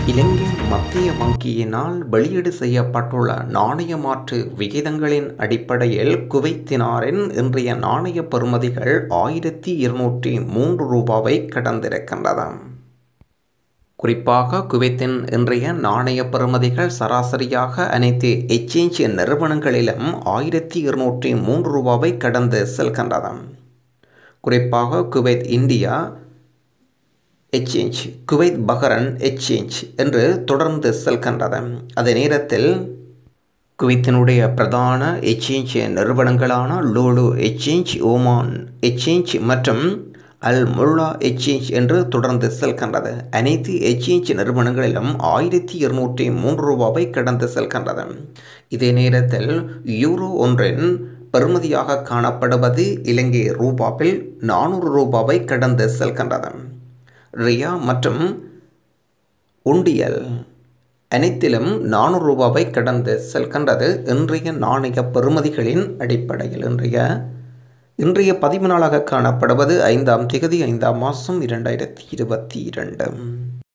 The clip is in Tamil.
இலங்கை மத்திய வங்கியினால் வெளியீடு செய்யப்பட்டுள்ள நாணய மாற்று விகிதங்களின் அடிப்படையில் குவைத்தினாரின் இன்றைய நாணய பெறுமதிகள் ஆயிரத்தி இருநூற்றி மூன்று ரூபாவை கடந்திருக்கின்றது குறிப்பாக குவைத்தின் இன்றைய நாணய பெறுமதிகள் சராசரியாக அனைத்து எக்ஸ்சேஞ்ச் நிறுவனங்களிலும் ஆயிரத்தி இருநூற்றி மூன்று ரூபாவை கடந்து செல்கின்றது குறிப்பாக Kuwait India exchange Kuwait Bahrain exchange என்று தொடர்ந்து செல்கின்றது அதே நேரத்தில் குவைத்தினுடைய பிரதான எக்ஸ்சேஞ்ச் நிறுவனங்களான லூலு எக்ஸ்சேஞ்ச் ஓமான் எக்ஸ்சேஞ்ச் மற்றும் அல் முல்லா எக்ஸ்சேஞ்ச் என்று தொடர்ந்து செல்கின்றது அனைத்து எக்ஸ்சேஞ்ச் நிறுவனங்களிலும் ஆயிரத்தி இருநூற்றி மூன்று ரூபாவை கடந்து செல்கின்றது இதே நேரத்தில் யூரோ ஒன்றின் பெறுமதியாக காணப்படுவது இலங்கை ரூபாவில் நானூறு ரூபாவை கடந்து செல்கின்றது ரியா மற்றும் உண்டியல் அனைத்திலும் நானூறு ரூபாவை கடந்து செல்கின்றது இன்றைய நாணய பெறுமதிகளின் அடிப்படையில் இன்றைய இன்றைய பதிவு நாளாக காணப்படுவது ஐந்தாம் திகதி ஐந்தாம் மாதம் இரண்டாயிரத்தி இருபத்தி இரண்டு